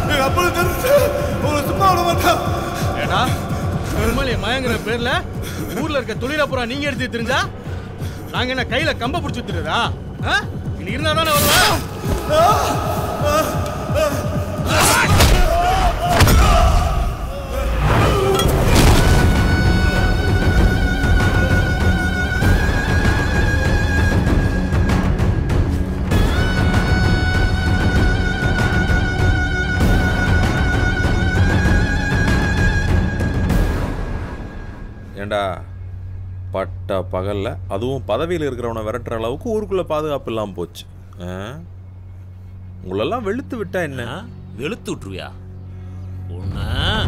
எங்க அப்பா தெரிஞ்சு உங்களை சும்மா விட மாட்டான் ஏடா உண்மையிலே மயங்கிற பேர்ல ஊர்ல இருக்க தொழிலப்புறா நீங்க எடுத்து தெரிஞ்சா நாங்க என்ன கையில கம்ப பிடிச்சி வித்துறதா இன்னைக்கு இருந்தா தானே வருவா ஏண்டா பட்ட பகல்ல அதுவும் பதவியில் இருக்கிறவனை விரட்டுற அளவுக்கு ஊருக்குள்ள பாதுகாப்பு இல்லாமல் போச்சு ஆ? உங்களெல்லாம் வெளுத்து விட்டா என்ன வெளுத்து விட்டுருவியா ஒன்று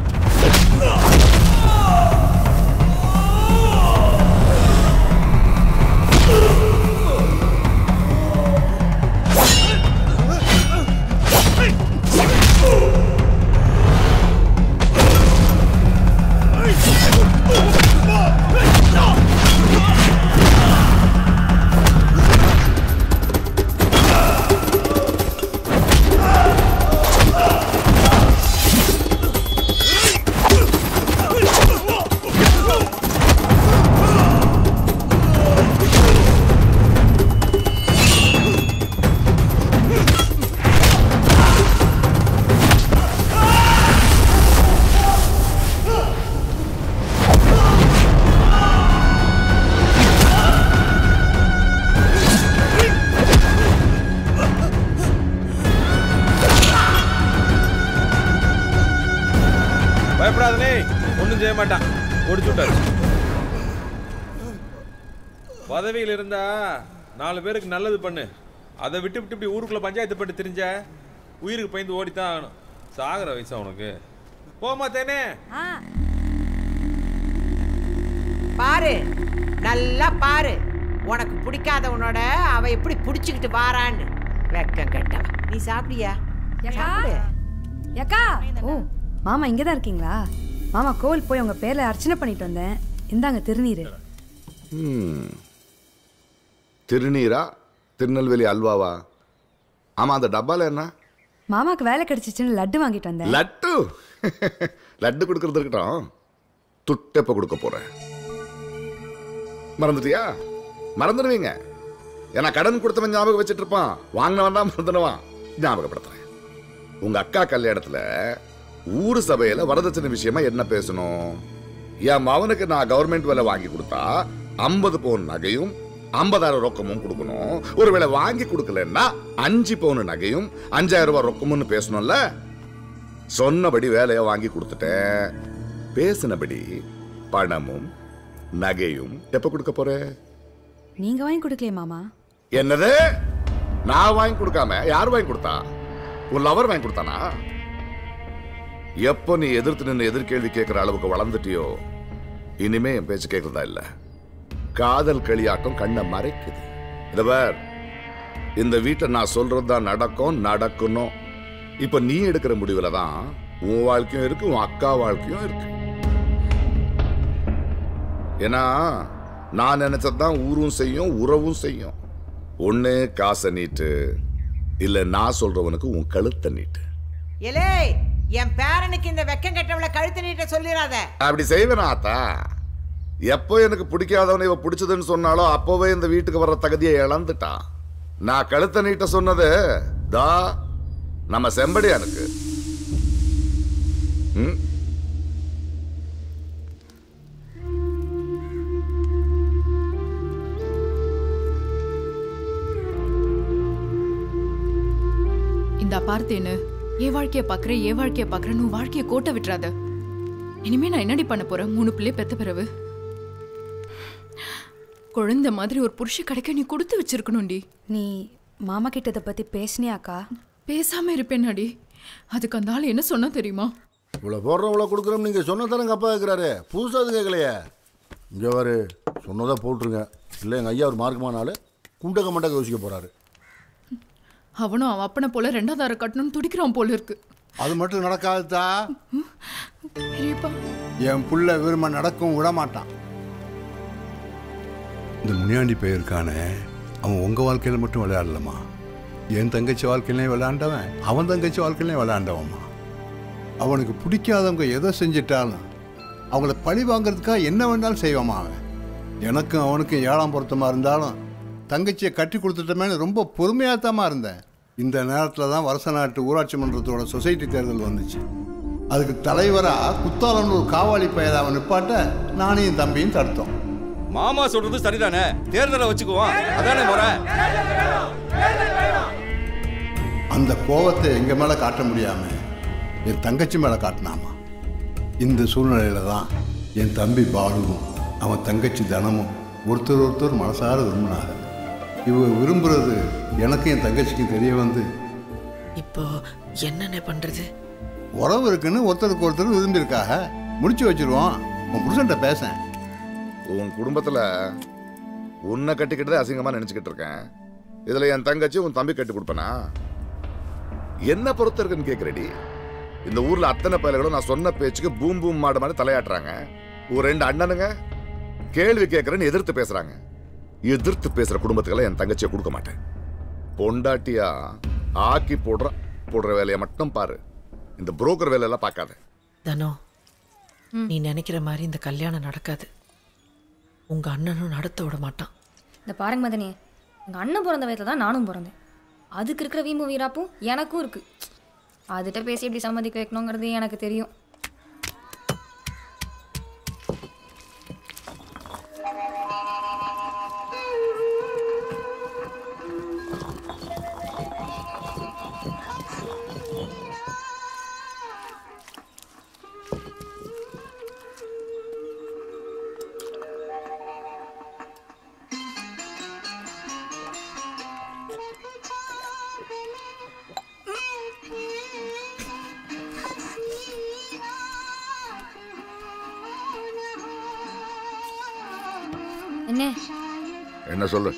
பயப்படாதனே ஒன்றும் செய்ய மாட்டான் ஒடிச்சு விட்டாச்சு பதவியில் இருந்தா நாலு பேருக்கு நல்லது பண்ணு அதை விட்டு விட்டு இப்படி ஊருக்குள்ள பஞ்சாயத்து பண்ணி தெரிஞ்ச உயிருக்கு பயந்து ஓடித்தான் ஆகணும் சாகிற வயசா உனக்கு போமா தேனே ஆ. பாரு நல்லா பாரு உனக்கு பிடிக்காதவனோட அவ எப்படி பிடிச்சுக்கிட்டு வாரான்னு வெக்கம் கெட்டவ நீ சாப்பிடியா சாப்பிடு ஏக்கா ஓ மாமா இங்கே தான் இருக்கீங்களா மாமா கோவில் போய் உங்க பேர்ல அர்ச்சனை பண்ணிட்டு வந்தேன் இந்தாங்க திருநீர் ம். திருநீரா திருநெல்வேலி அல்வாவா ஆமா அந்த டப்பால என்ன மாமாக்கு வேலை கிடைச்சிச்சுன்னு லட்டு வாங்கிட்டு வந்தேன் லட்டு லட்டு கொடுக்கறது இருக்கட்டும் துட்டப்ப கொடுக்க போறேன் மறந்துட்டியா மறந்துடுவீங்க ஏன்னா கடன் கொடுத்தவன் ஞாபகம் வச்சுட்டு இருப்பான் வாங்கினவன் தான் மறந்துடுவான் ஞாபகப்படுத்துறேன் உங்க அக்கா கல்யாணத்துல ஊர் சபையில வரதட்சணை விஷயமா என்ன பேசணும் என் மவனுக்கு நான் கவர்மெண்ட் வேலை வாங்கி கொடுத்தா ஐம்பது பவுன் நகையும் ஐம்பதாயிரம் ரொக்கமும் கொடுக்கணும் ஒருவேளை வாங்கி கொடுக்கலன்னா அஞ்சு பவுன் நகையும் அஞ்சாயிரம் ரூபாய் ரொக்கமும்னு பேசணும்ல சொன்னபடி வேலையை வாங்கி கொடுத்துட்டேன் பேசினபடி பணமும் நகையும் எப்ப கொடுக்க போற நீங்க வாங்கி கொடுக்கலையே மாமா என்னது நான் வாங்கி கொடுக்காம யார் வாங்கி கொடுத்தா உன் லவர் வாங்கி கொடுத்தானா எப்போ நீ எதிர்த்து நின்று எதிர்கேள்வி கேட்கிற அளவுக்கு வளர்ந்துட்டியோ இனிமே என் பேச்சு கேட்கறதா இல்ல காதல் களியாட்டம் கண்ணை மறைக்குது இத பார் இந்த வீட்டை நான் சொல்றது தான் நடக்கும் நடக்கணும் இப்ப நீ எடுக்கிற முடிவுல தான் உன் வாழ்க்கையும் இருக்கு உன் அக்கா வாழ்க்கையும் இருக்கு ஏன்னா நான் நினைச்சதான் ஊரும் செய்யும் உறவும் செய்யும் ஒண்ணு காசை நீட்டு இல்ல நான் சொல்றவனுக்கு உன் கழுத்தை நீட்டு எலே என் பேரனுக்கு இந்த வெக்கம் கெட்டவளை கழுத்து நீட்ட சொல்லிடாத அப்படி செய்வேனா ஆத்தா எப்போ எனக்கு பிடிக்காதவனை இவ பிடிச்சதுன்னு சொன்னாலோ அப்போவே இந்த வீட்டுக்கு வர்ற தகுதியை இழந்துட்டான் நான் கழுத்தை நீட்ட சொன்னது தா நம்ம செம்படியானுக்கு ம் இந்த பார்த்தேன்னு என் வாழ்க்கைய பாக்குறேன் என் வாழ்க்கைய பாக்குறேன் உன் வாழ்க்கைய கோட்டை விட்டுறாத இனிமே நான் என்னடி பண்ண போறேன் மூணு பிள்ளை பெத்த பிறகு குழந்தை மாதிரி ஒரு புருஷ கிடைக்க நீ கொடுத்து வச்சிருக்கணும்டி நீ மாமா கிட்ட இதை பத்தி பேசினியாக்கா பேசாம இருப்பேனாடி அதுக்கு அந்த ஆள் என்ன சொன்னா தெரியுமா இவ்வளோ போடுறோம் இவ்வளோ கொடுக்குறோம் நீங்கள் சொன்னதானே எங்கள் அப்பா கேட்குறாரு புதுசாக அது கேட்கலையே இங்கே வாரு சொன்னதாக போட்டுருங்க இல்லை எங்கள் ஐயா ஒரு மார்க்கமான ஆள் குண்டக்க மண்டக்க யோசிக்க போகிறாரு அவனும் அவன் அப்பனை போல ரெண்டாவது அரை கட்டணும்னு துடிக்கிறான் போல இருக்கு அது மட்டும் நடக்காதுதா பெரியப்பா என் புள்ள விரும்ப நடக்கும் விட மாட்டான் இந்த முனியாண்டி பெயருக்கான அவன் உங்கள் வாழ்க்கையில் மட்டும் விளையாடலம்மா என் தங்கச்சி வாழ்க்கையிலையும் விளையாண்டவன் அவன் தங்கச்சி வாழ்க்கையிலையும் விளையாண்டவன்மா அவனுக்கு பிடிக்காதவங்க எதை செஞ்சிட்டாலும் அவங்கள பழி வாங்குறதுக்காக என்ன வேணாலும் செய்வான் அவன் எனக்கும் அவனுக்கும் ஏழாம் பொருத்தமாக இருந்தாலும் தங்கச்சியை கட்டி கொடுத்துட்டோமேனு ரொம்ப பொறுமையாகத்தாமா இருந்தேன் இந்த நேரத்தில் தான் வருஷ நாட்டு ஊராட்சி மன்றத்தோட சொசைட்டி தேர்தல் வந்துச்சு அதுக்கு தலைவராக குத்தாலன்னு ஒரு காவாலி பெயரை அவன் நிப்பாட்ட நானும் என் தம்பியும் தடுத்தோம் மாமா சொல்றது சரிதானே தேர்தலை வச்சுக்குவோம் அதானே முறை அந்த கோவத்தை எங்க மேல காட்ட முடியாம என் தங்கச்சி மேல காட்டினாமா இந்த சூழ்நிலையில தான் என் தம்பி பாலுவும் அவன் தங்கச்சி தனமும் ஒருத்தர் ஒருத்தர் மனசார விரும்பினாங்க இவ விரும்புறது எனக்கும் என் தங்கச்சிக்கும் தெரிய வந்து இப்போ என்னென்ன பண்றது உறவு இருக்குன்னு ஒருத்தருக்கு ஒருத்தர் விரும்பியிருக்காக முடிச்சு வச்சிருவோம் உன் புருஷன்ட்ட பேசேன் உன் குடும்பத்துல உன்னை கட்டிக்கிட்டதே அசிங்கமா நினைச்சுக்கிட்டு இருக்கேன் இதுல என் தங்கச்சி உன் தம்பி கட்டி கொடுப்பனா என்ன பொறுத்த இருக்குன்னு கேக்குறடி இந்த ஊர்ல அத்தனை பயல்களும் நான் சொன்ன பேச்சுக்கு பூம் பூம் மாடு மாதிரி தலையாட்டுறாங்க ஒரு ரெண்டு அண்ணனுங்க கேள்வி கேட்கறேன்னு எதிர்த்து பேசுறாங்க எதிர்த்து பேசுற குடும்பத்துக்கெல்லாம் என் தங்கச்சியை கொடுக்க மாட்டேன் பொண்டாட்டியா ஆக்கி போடுற போடுற வேலையை மட்டும் பாரு இந்த புரோக்கர் வேலையெல்லாம் பார்க்காத தனோ நீ நினைக்கிற மாதிரி இந்த கல்யாணம் நடக்காது உங்க அண்ணனும் நடத்த விட மாட்டான் இந்த பாருங்க மதனி எங்கள் அண்ணன் பிறந்த வயதில் தான் நானும் பிறந்தேன் அதுக்கு இருக்கிற வீம்பு வீராப்பும் எனக்கும் இருக்கு அதுகிட்ட பேசி எப்படி சம்மதிக்க வைக்கணுங்கிறது எனக்கு தெரியும் என்ன என்ன சொல்லு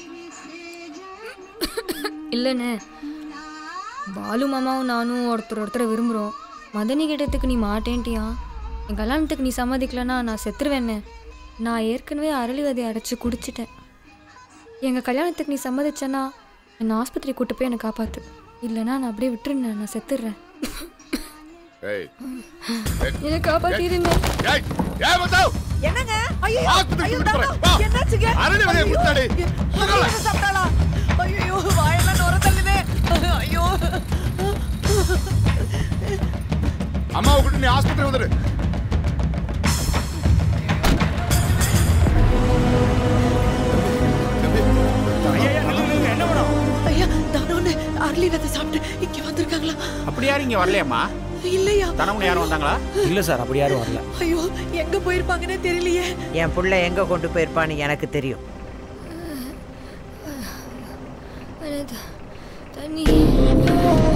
இல்லைண்ணே பாலு மாமாவும் நானும் ஒருத்தர் ஒருத்தரை விரும்புகிறோம் மதனி கிட்டத்துக்கு நீ மாட்டேன்ட்டியா என் கல்யாணத்துக்கு நீ சம்மதிக்கலன்னா நான் செத்துருவேண்ணே நான் ஏற்கனவே அரளிவதை அரைச்சி குடிச்சிட்டேன் எங்கள் கல்யாணத்துக்கு நீ சம்மதிச்சேன்னா என்னை ஆஸ்பத்திரி கூட்டு போய் என்னை காப்பாற்று இல்லைன்னா நான் அப்படியே விட்டுருந்தேன் நான் செத்துடுறேன் ஏய் என்னை காப்பாற்றிடுங்க ஏய் ஏய் மச்சான் என்னங்க ஐயோ ஆஸ்பத்திரிக்கு ஐயோ, கூட்டிட்டு போறேன். தாத்தா, வா. என்னாச்சுங்க அரளி விதையை ஐயோ, குத்தாடி. ஐயோ, சாப்பிட்டாளா ஐயோ வாயெல்லாம் நுர தள்ளுதே ஐயோ அம்மாவை கூட்டி நீ ஆஸ்பத்திரி வந்துடு ஐயா தானோன்னு அரளி விதை சாப்பிட்டு இங்க வந்திருக்காங்களா அப்படி யாரும் இங்க வரலையாம்மா இல்லையா தனமுன்னு யாரும் வந்தாங்களா இல்ல சார் அப்படி யாரும் வரல ஐயோ எங்க போயிருப்பாங்கன்னே தெரியலையே என் புள்ள எங்க கொண்டு போயிருப்பான்னு எனக்கு தெரியும் தண்ணி